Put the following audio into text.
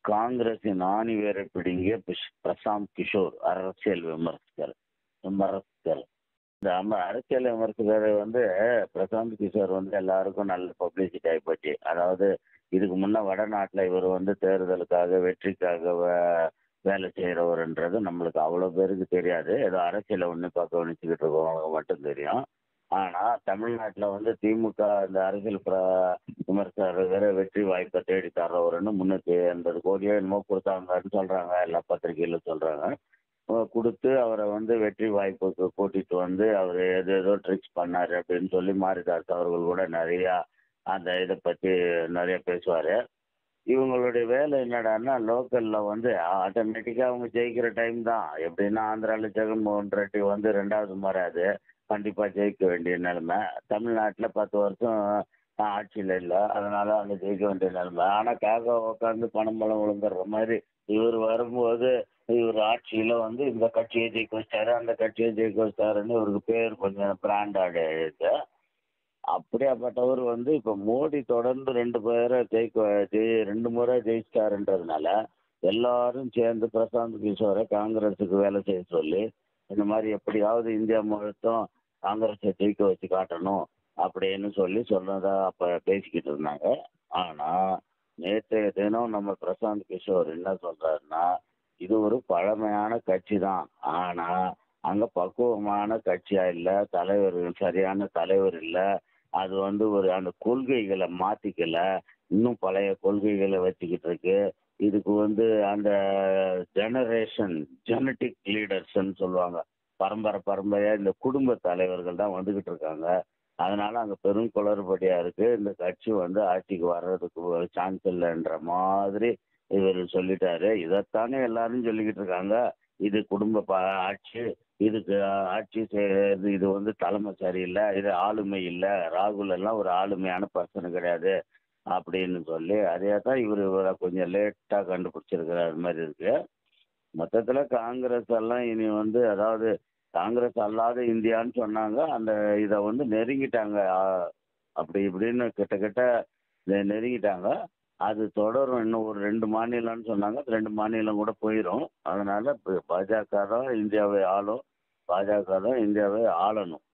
காங்கிரஸின் ஆணி வேரை பிடுங்கிய பிஷ்- பிரசாந்த் கிஷோர் அரசியல் விமர்சகர் விமர்சகர் இந்த அம அரசியல் விமர்சகர் வந்து பிரசாந்த் கிஷோர் வந்து எல்லாருக்கும் நல்ல பப்ளிசிட்டி ஆகிப்போச்சு அதாவது இதுக்கு முன்ன வடநாட்டில் இவர் வந்து தேர்தலுக்காக வெற்றிக்காக வே- வேலை செய்கிறவருன்றது நம்மளுக்கு அவ்வளோ பேருக்கு தெரியாது ஏதோ அரசியலை உன்னிப்பாக கவனிச்சுக்கிட்டு இருக்கவங்க மட்டும் தெரியும் ஆனால் தமிழ்நாட்டில் வந்து திமுக இந்த அரசியல் பிர விமர்சகர் வெற்றி வாய்ப்பை தேடி தர்றவருன்னு முந்நூற்றி எண்பது கோடியோ என்னமோ கொடுத்தாங்கன்னு சொல்கிறாங்க எல்லா பத்திரிகையிலும் சொல்கிறாங்க கொடுத்து அவரை வந்து வெற்றி வாய்ப்புக்கு கூட்டிகிட்டு வந்து அவர் எது ஏதோ ட்ரிக்ஸ் பண்ணார் அப்படின்னு சொல்லி மாரிதாஸ் அவர்கள் கூட நிறையா அந்த இதை பற்றி நிறைய பேசுவார் இவங்களுடைய வேலை என்னடான்னா லோக்கலில் வந்து ஆட்டோமேட்டிக்காக அவங்க ஜெயிக்கிற டைம் தான் எப்படின்னா ஆந்திராவில் ஜெகன்மோகன் ரெட்டி வந்து ரெண்டாவது மாறாது கண்டிப்பாக ஜெயிக்க வேண்டிய நிலைமை தமிழ்நாட்டில் பத்து வருஷம் ஆட்சியில் இல்லை அதனால அங்கே ஜெயிக்க வேண்டிய நிலைமை ஆனால் காக்கா உட்காந்து பணம் பழம் விழுந்துடுற மாதிரி இவர் வரும்போது இவர் ஆட்சியில் வந்து இந்த கட்சியை ஜெயிக்க வச்சாரு அந்த கட்சியை ஜெயிக்க வச்சாருன்னு இவருக்கு பேர் கொஞ்சம் பிராண்டாக இருக்கு அப்படியாப்பட்டவர் வந்து இப்போ மோடி தொடர்ந்து ரெண்டு பேரை ஜெயிக்க ஜெயி ரெண்டு முறை ஜெயிச்சிட்டாருன்றதுனால எல்லாரும் சேர்ந்து பிரசாந்த் கிஷோரை காங்கிரஸுக்கு வேலை செய்ய சொல்லி இந்த மாதிரி எப்படியாவது இந்தியா முழுத்தும் காங்கிரஸை ஜெயிக்க வச்சு காட்டணும் அப்படின்னு சொல்லி சொன்னதா அப்போ பேசிக்கிட்டு இருந்தாங்க ஆனால் நேற்றைய தினம் நம்ம பிரசாந்த் கிஷோர் என்ன சொல்றாருன்னா இது ஒரு பழமையான கட்சி தான் ஆனால் அங்கே பக்குவமான கட்சியாக இல்லை தலைவர் சரியான தலைவர் இல்லை அது வந்து ஒரு அந்த கொள்கைகளை மாற்றிக்கல இன்னும் பழைய கொள்கைகளை வச்சுக்கிட்டு இருக்கு இதுக்கு வந்து அந்த ஜெனரேஷன் ஜெனட்டிக் லீடர்ஸ்ன்னு சொல்லுவாங்க பரம்பரை பரம்பரையாக இந்த குடும்ப தலைவர்கள் தான் வந்துக்கிட்டு இருக்காங்க அதனால அங்கே பெரும் குளறுபடியாக இருக்கு இந்த கட்சி வந்து ஆட்சிக்கு வர்றதுக்கு சான்ஸ் இல்லைன்ற மாதிரி இவர் சொல்லிட்டாரு இதைத்தானே எல்லாரும் சொல்லிக்கிட்டு இருக்காங்க இது குடும்ப ப ஆட்சி இதுக்கு ஆட்சி செய்யறது இது வந்து தலைமை சரியில்லை இது ஆளுமை இல்லை ராகுல் எல்லாம் ஒரு ஆளுமையான பர்சன் கிடையாது அப்படின்னு சொல்லி அதே தான் இவர் இவரை கொஞ்சம் லேட்டாக கண்டுபிடிச்சிருக்கிறார் மாதிரி இருக்கு மொத்தத்தில் காங்கிரஸ் எல்லாம் இனி வந்து அதாவது காங்கிரஸ் அல்லாத இந்தியான்னு சொன்னாங்க அந்த இதை வந்து நெருங்கிட்டாங்க ஆ, அப்படி இப்படின்னு கிட்டத்தட்ட நெ- நெருங்கிட்டாங்க அது தொடரும் இன்னும் ஒரு ரெண்டு மாநிலம்னு சொன்னாங்க ரெண்டு மாநிலம் கூட போயிடும் அதனால இப்ப பாஜக தான் இந்தியாவை ஆளும் பாஜக தான் இந்தியாவை ஆளணும்